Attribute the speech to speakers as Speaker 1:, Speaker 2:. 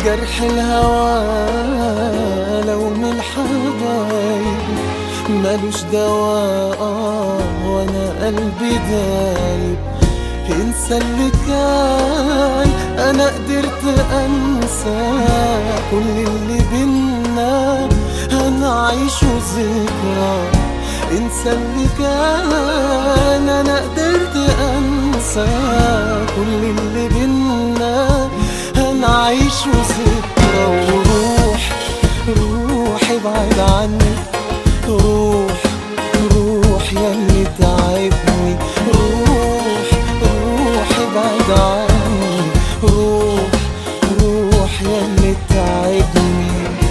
Speaker 1: جرح الهوى لو من الحبايب ملوش دواء آه وانا قلبي دايب انسى اللي كان انا قدرت انسى كل اللي بينا هنعيشه ذكرى انسى اللي كان انا قدرت انسى كل اللي بينا هنعيشه ذكرى